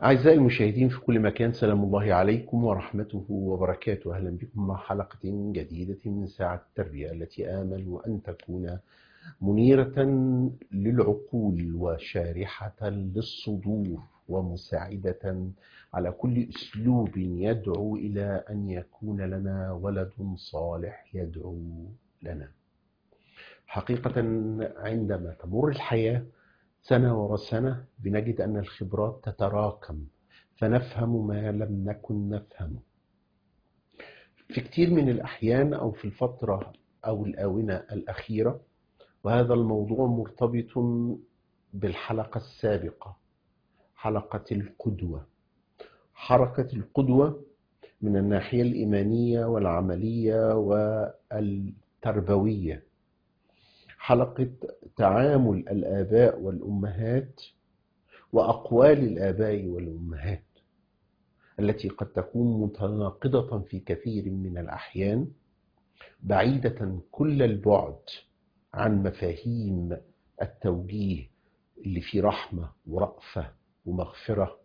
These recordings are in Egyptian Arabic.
أعزائي المشاهدين في كل مكان سلام الله عليكم ورحمته وبركاته أهلا بكم مع حلقة جديدة من ساعة التربية التي آمل أن تكون منيرة للعقول وشارحة للصدور ومساعدة على كل أسلوب يدعو إلى أن يكون لنا ولد صالح يدعو لنا حقيقة عندما تمر الحياة سنة ورا سنة بنجد أن الخبرات تتراكم فنفهم ما لم نكن نفهمه في كتير من الأحيان أو في الفترة أو الآونة الأخيرة وهذا الموضوع مرتبط بالحلقة السابقة حلقة القدوة حركة القدوة من الناحية الإيمانية والعملية والتربوية حلقة تعامل الآباء والأمهات وأقوال الآباء والأمهات التي قد تكون متناقضة في كثير من الأحيان بعيدة كل البعد عن مفاهيم التوجيه اللي فيه رحمة ورأفة ومغفرة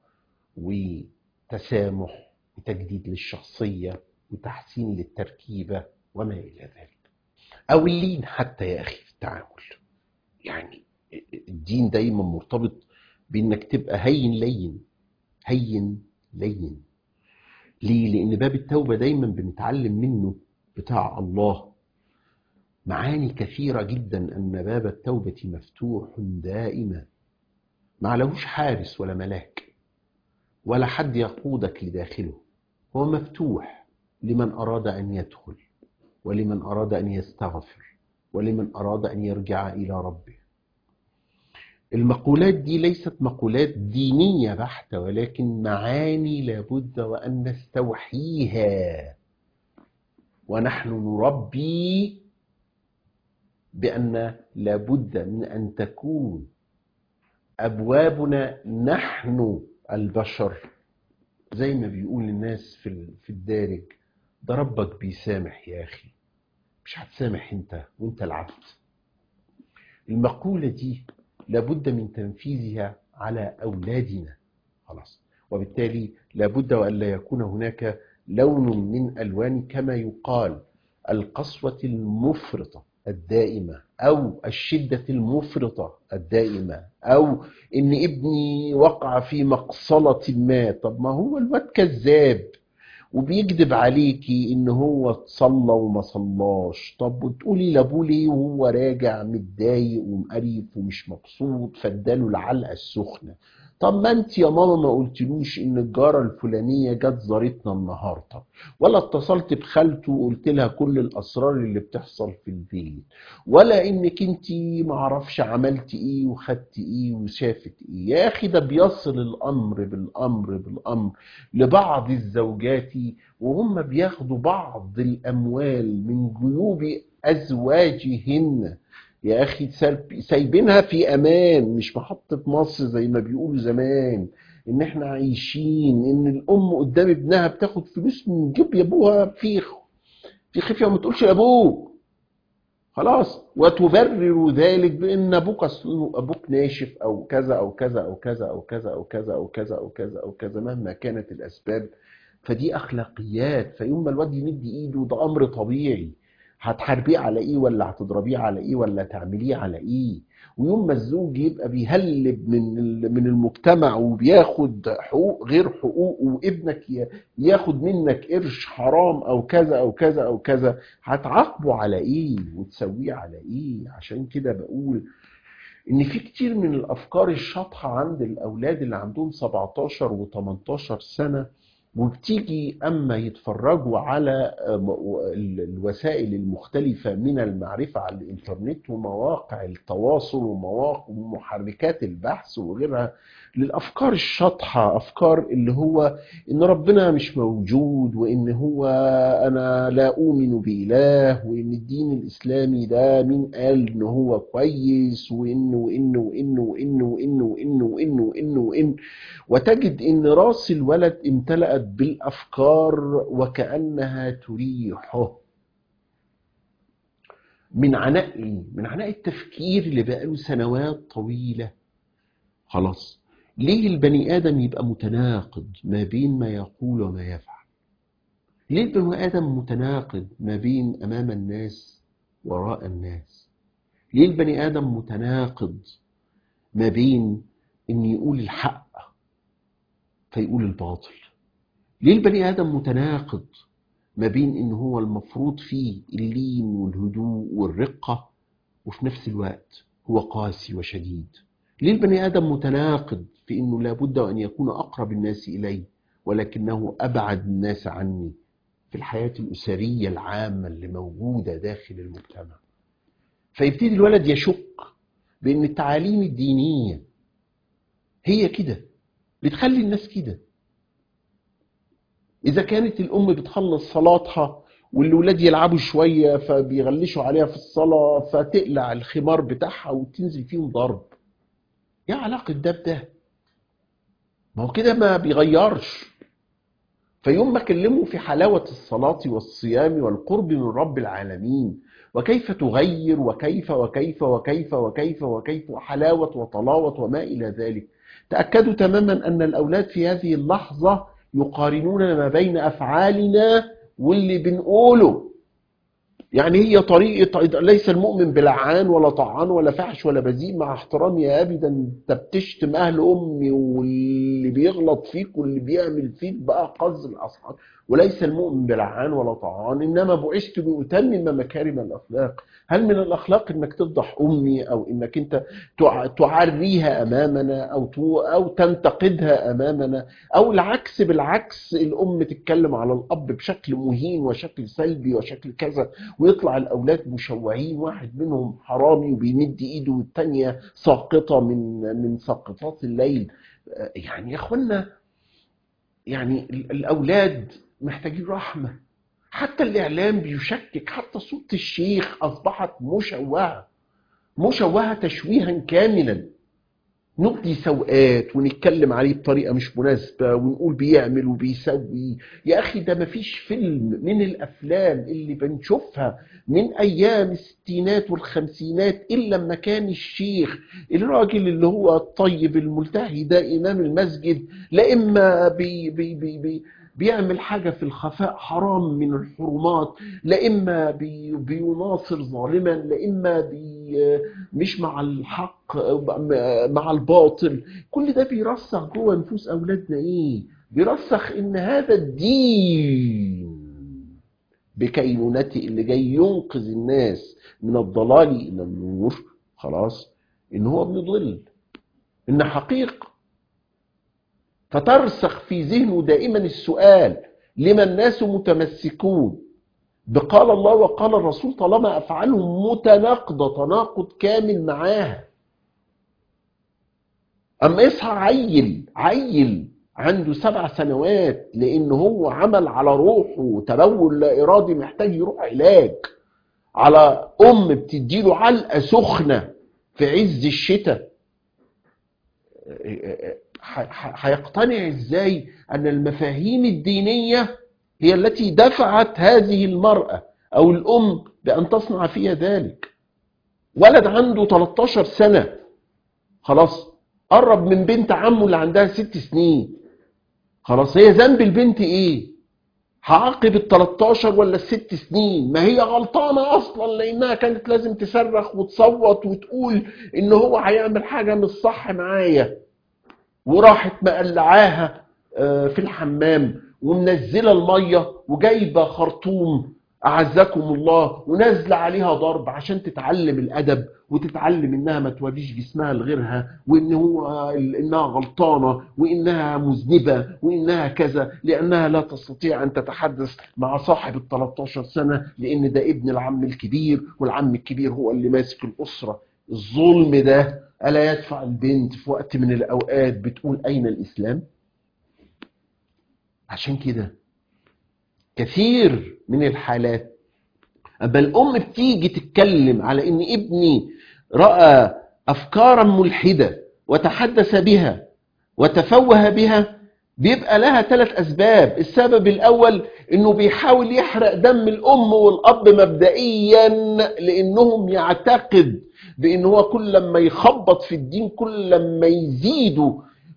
وتسامح وتجديد للشخصية وتحسين للتركيبة وما إلى ذلك أو اللين حتى يا أخي في التعامل يعني الدين دايما مرتبط بأنك تبقى هين لين هين لين ليه؟ لأن باب التوبة دايما بنتعلم منه بتاع الله معاني كثيرة جدا أن باب التوبة مفتوح دائما ما لهوش حارس ولا ملاك ولا حد يقودك لداخله هو مفتوح لمن أراد أن يدخل ولمن أراد أن يستغفر ولمن أراد أن يرجع إلى ربه المقولات دي ليست مقولات دينية بحتة ولكن معاني لابد وأن نستوحيها ونحن نربي بأن لابد من أن تكون أبوابنا نحن البشر زي ما بيقول الناس في في الدارج ده ربك بيسامح يا أخي مش هتسامح أنت وأنت العبد المقولة دي لابد من تنفيذها على أولادنا خلاص وبالتالي لابد وألا يكون هناك لون من ألوان كما يقال القسوة المفرطة الدائمة أو الشدة المفرطة الدائمة أو إن ابني وقع في مقصلة ما طب ما هو الواد كذاب وبيكذب عليكي ان هو صلى وما صلاش طب وتقولي لابوه ليه وهو راجع متضايق ومقريف ومش مبسوط فاداله العلقه السخنه طب ما انت يا ماما ما قلتلوش ان الجاره الفلانيه جت زارتنا النهارده ولا اتصلت بخالته وقلت لها كل الاسرار اللي بتحصل في البيت ولا انك انت ما اعرفش عملتي ايه وخدتي ايه وشافت ايه يا اخي ده بيصل الامر بالامر بالامر لبعض الزوجات وهم بياخدوا بعض الاموال من جيوب ازواجهن يا اخي سايبينها في امان مش محطة مصر زي ما بيقولوا زمان ان احنا عايشين ان الام قدام ابنها بتاخد فلوس من جيب ابوها فيخ في خفيه وما تقولش لابوك خلاص وتبرر ذلك بان ابوك اصل ابوك ناشف او كذا او كذا او كذا او كذا او كذا او كذا او كذا او كذا مهما كانت الاسباب فدي اخلاقيات فيوم ما الواد يمد ايده ده امر طبيعي هتحاربيه على ايه ولا هتضربيه على ايه ولا تعمليه على ايه ويوم ما الزوج يبقى بيهلب من من المجتمع وبياخد حقوق غير حقوقه وابنك ياخد منك قرش حرام او كذا او كذا او كذا هتعاقبه على ايه وتسويه على ايه عشان كده بقول ان في كتير من الافكار الشاطحه عند الاولاد اللي عندهم 17 و18 سنه وبتيجي اما يتفرجوا على الوسائل المختلفة من المعرفة على الانترنت ومواقع التواصل ومواقع ومحركات البحث وغيرها للافكار الشاطحة افكار اللي هو ان ربنا مش موجود وان هو انا لا اؤمن باله وان الدين الاسلامي ده مين قال ان هو كويس وان وان وان وان وان وان وان وان وان وتجد ان راس الولد امتلأت بالافكار وكأنها تريحه من عناء من عناء التفكير اللي بقاله سنوات طويلة خلاص ليه البني آدم يبقى متناقض ما بين ما يقول وما يفعل ليه البني آدم متناقض ما بين أمام الناس وراء الناس ليه البني آدم متناقض ما بين إن يقول الحق فيقول الباطل ليه البني آدم متناقض ما بين إن هو المفروض فيه اللين والهدوء والرقة وفي نفس الوقت هو قاسي وشديد ليه البني آدم متناقض في إنه لابد أن يكون أقرب الناس إلي ولكنه أبعد الناس عني في الحياة الأسرية العامة اللي موجودة داخل المجتمع فيبتدي الولد يشك بأن التعاليم الدينية هي كده بتخلي الناس كده إذا كانت الأم بتخلص صلاتها والولاد يلعبوا شوية فبيغلشوا عليها في الصلاة فتقلع الخمار بتاعها وتنزل فيهم ضرب ايه علاقة ده بده؟ ما هو كده ما بيغيرش فيوم ما كلمه في حلاوة الصلاة والصيام والقرب من رب العالمين وكيف تغير وكيف وكيف وكيف وكيف وكيف وحلاوة وطلاوة وما إلى ذلك تأكدوا تماما أن الأولاد في هذه اللحظة يقارنون ما بين أفعالنا واللي بنقوله يعني هي طريقة ليس المؤمن بلعان ولا طعان ولا فحش ولا بذيء مع احترامي يا أبي ده انت بتشتم أهل أمي واللي بيغلط فيك واللي بيعمل فيك بقى قصد الأصحاب وليس المؤمن بلعان ولا طعان إنما بعثت لأتمم مكارم الأخلاق هل من الأخلاق إنك تفضح أمي أو إنك أنت تعريها أمامنا أو أو تنتقدها أمامنا أو العكس بالعكس الأم تتكلم على الأب بشكل مهين وشكل سلبي وشكل كذا ويطلع الأولاد مشوهين واحد منهم حرامي وبيمد إيده والتانية ساقطة من من ساقطات الليل يعني يا أخوانا يعني الأولاد محتاجين رحمة حتى الإعلام بيشكك حتى صورة الشيخ أصبحت مشوهة مشوهة تشويها كاملا نبدي سوءات ونتكلم عليه بطريقة مش مناسبة ونقول بيعمل وبيسوي يا أخي ده مفيش فيلم من الأفلام اللي بنشوفها من أيام الستينات والخمسينات إلا لما كان الشيخ الراجل اللي هو الطيب الملتحي ده إمام المسجد لا إما بي بي بي بي بيعمل حاجة في الخفاء حرام من الحرمات لا إما بي بيناصر ظالما لا إما بي مش مع الحق مع الباطل كل ده بيرسخ جوه نفوس أولادنا إيه بيرسخ إن هذا الدين بكينونته اللي جاي ينقذ الناس من الضلال إلى النور خلاص إن هو بيضل إن حقيقة فترسخ في ذهنه دائما السؤال لما الناس متمسكون بقال الله وقال الرسول طالما أفعالهم متناقضة تناقض كامل معاها أما يصحى عيل عيل عنده سبع سنوات لأن هو عمل على روحه تبول لا إرادي محتاج يروح علاج على أم بتديله علقة سخنة في عز الشتاء هيقتنع ازاي ان المفاهيم الدينية هي التي دفعت هذه المرأة او الام بان تصنع فيها ذلك ولد عنده 13 سنة خلاص قرب من بنت عمه اللي عندها ست سنين خلاص هي ذنب البنت ايه هعاقب ال 13 ولا الست سنين ما هي غلطانة اصلا لانها كانت لازم تصرخ وتصوت وتقول ان هو هيعمل حاجة مش صح معايا وراحت مقلعاها في الحمام ومنزله الميه وجايبه خرطوم اعزكم الله ونازله عليها ضرب عشان تتعلم الادب وتتعلم انها ما توريش جسمها لغيرها وان هو انها غلطانه وانها مذنبه وانها كذا لانها لا تستطيع ان تتحدث مع صاحب ال 13 سنه لان ده ابن العم الكبير والعم الكبير هو اللي ماسك الاسره الظلم ده ألا يدفع البنت في وقت من الأوقات بتقول أين الإسلام؟ عشان كده كثير من الحالات أما الأم بتيجي تتكلم على إن ابني رأى أفكارا ملحدة وتحدث بها وتفوه بها بيبقى لها ثلاث أسباب السبب الأول إنه بيحاول يحرق دم الأم والأب مبدئيا لأنهم يعتقد بان هو كل لما يخبط في الدين كل لما يزيدوا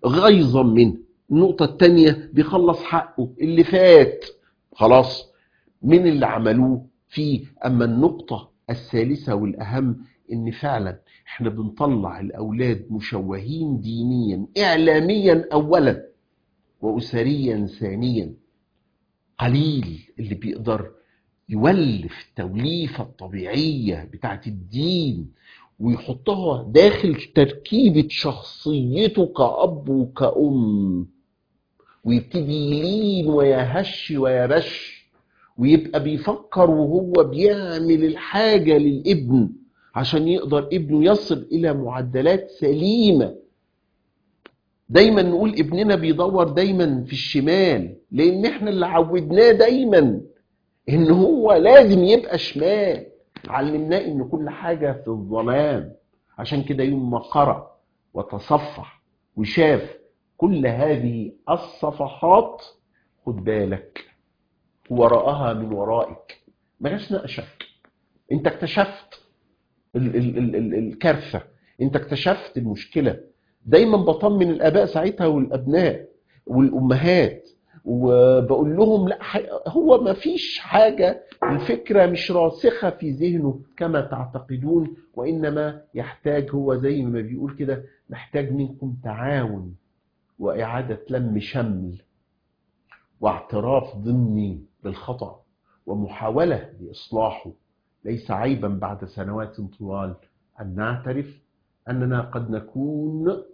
غيظا منه النقطة التانية بيخلص حقه اللي فات خلاص من اللي عملوه فيه أما النقطة الثالثة والأهم إن فعلا إحنا بنطلع الأولاد مشوهين دينيا إعلاميا أولا وأسريا ثانيا قليل اللي بيقدر يولف التوليفة الطبيعية بتاعت الدين ويحطها داخل تركيبة شخصيته كأب وكأم ويبتدي يلين ويهش ويرش ويبقى بيفكر وهو بيعمل الحاجة للابن عشان يقدر ابنه يصل إلى معدلات سليمة دايما نقول ابننا بيدور دايما في الشمال لان احنا اللي عودناه دايما ان هو لازم يبقى شمال علمناه ان كل حاجة في الظلام عشان كده يوم ما قرأ وتصفح وشاف كل هذه الصفحات خد بالك وراءها من ورائك بلاش نقشك انت اكتشفت ال ال ال ال الكارثة انت اكتشفت المشكلة دايما بطمن الاباء ساعتها والابناء والامهات وبقول لهم لا هو ما فيش حاجة الفكرة مش راسخة في ذهنه كما تعتقدون وإنما يحتاج هو زي ما بيقول كده محتاج منكم تعاون وإعادة لم شمل واعتراف ضمني بالخطأ ومحاولة لإصلاحه ليس عيبا بعد سنوات طوال أن نعترف أننا قد نكون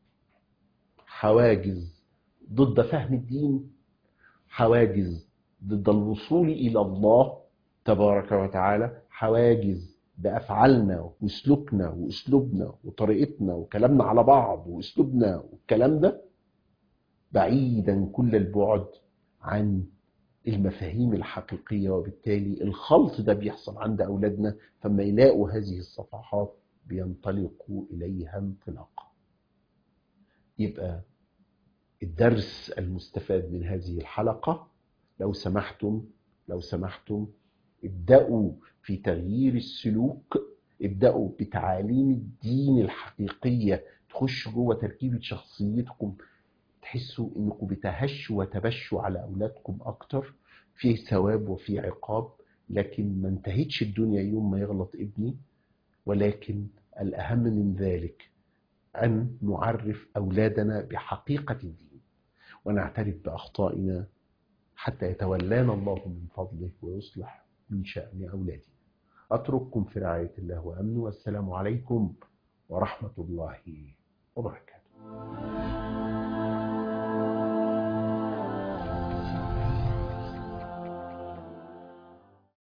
حواجز ضد فهم الدين حواجز ضد الوصول إلى الله تبارك وتعالى حواجز بأفعالنا وسلوكنا وأسلوبنا وطريقتنا وكلامنا على بعض وأسلوبنا والكلام ده بعيدا كل البعد عن المفاهيم الحقيقية وبالتالي الخلط ده بيحصل عند أولادنا فما يلاقوا هذه الصفحات بينطلقوا إليها انطلاقا يبقى الدرس المستفاد من هذه الحلقة لو سمحتم لو سمحتم ابدأوا في تغيير السلوك ابدأوا بتعاليم الدين الحقيقية تخش جوه تركيبة شخصيتكم تحسوا انكم بتهشوا وتبشوا على اولادكم اكتر في ثواب وفي عقاب لكن ما انتهتش الدنيا يوم ما يغلط ابني ولكن الاهم من ذلك ان نعرف اولادنا بحقيقه الدين ونعترف باخطائنا حتى يتولانا الله من فضله ويصلح من شان اولادنا اترككم في رعايه الله وامنه والسلام عليكم ورحمه الله وبركاته